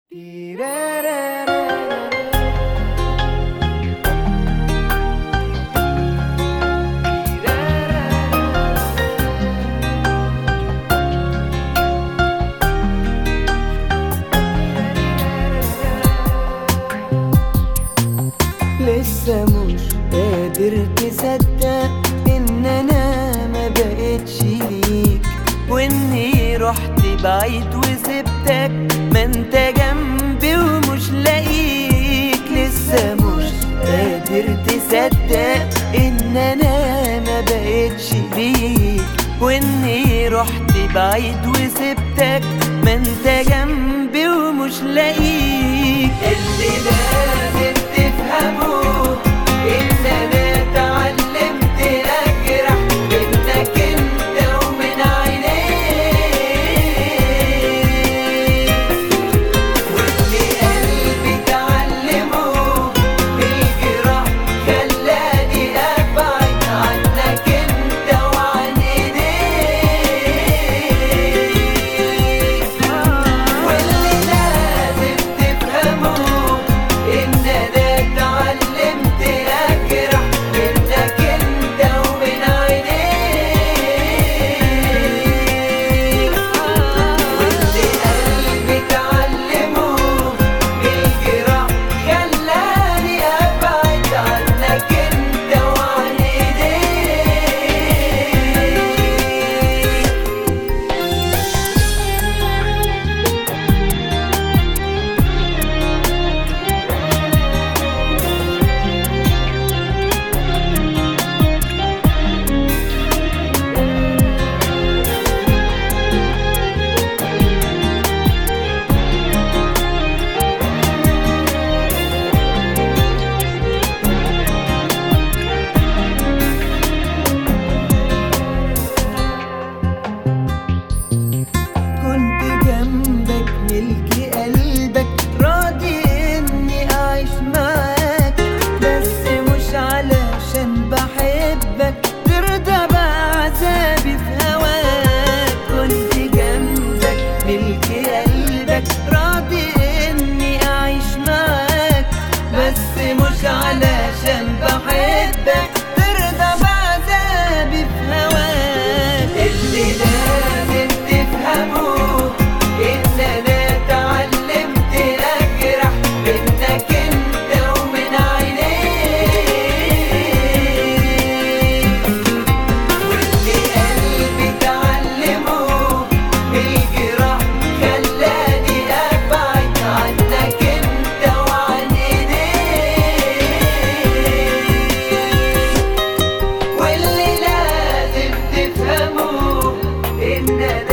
لسه مش قادر تصدق ان انا ما بقتش ليك واني رحت بعيد وسبتك ما انت جنبي ومش لاقيك لسه مش قادر تصدق ان انا ما بقتش ليك واني رحت بعيد وسبتك ما انت جنبي ومش لاقيك اللي لازم تفهمه ان انا اتعلمت اجرح منك انت ومن عينيك واللي قلبي اتعلمه بالجراح خلاني ابعد عنك انت وعن ايديك واللي لازم تفهمه ان انا اتعلمت اجرح منك انت ومن عينيك واللي قلبي اتعلمه بالجراح خلاني ابعد عنك انت وعن ايديك كنت جنبك ملك قلبك راضي اني اعيش معاك بس مش علشان بحبك ترضى بعذابي في هواك كنت جنبك ملك قلبك راضي اني اعيش معاك بس مش علشان بحبك ترضى بعذابي في هواك اللي لازم تفهمه ان انا اتعلمت اجرح منك انت ومن عينيك واللي قلبي اتعلمه بالجراح خلاني ابعد عنك انت وعن ايديك واللي لازم تفهمه ان انا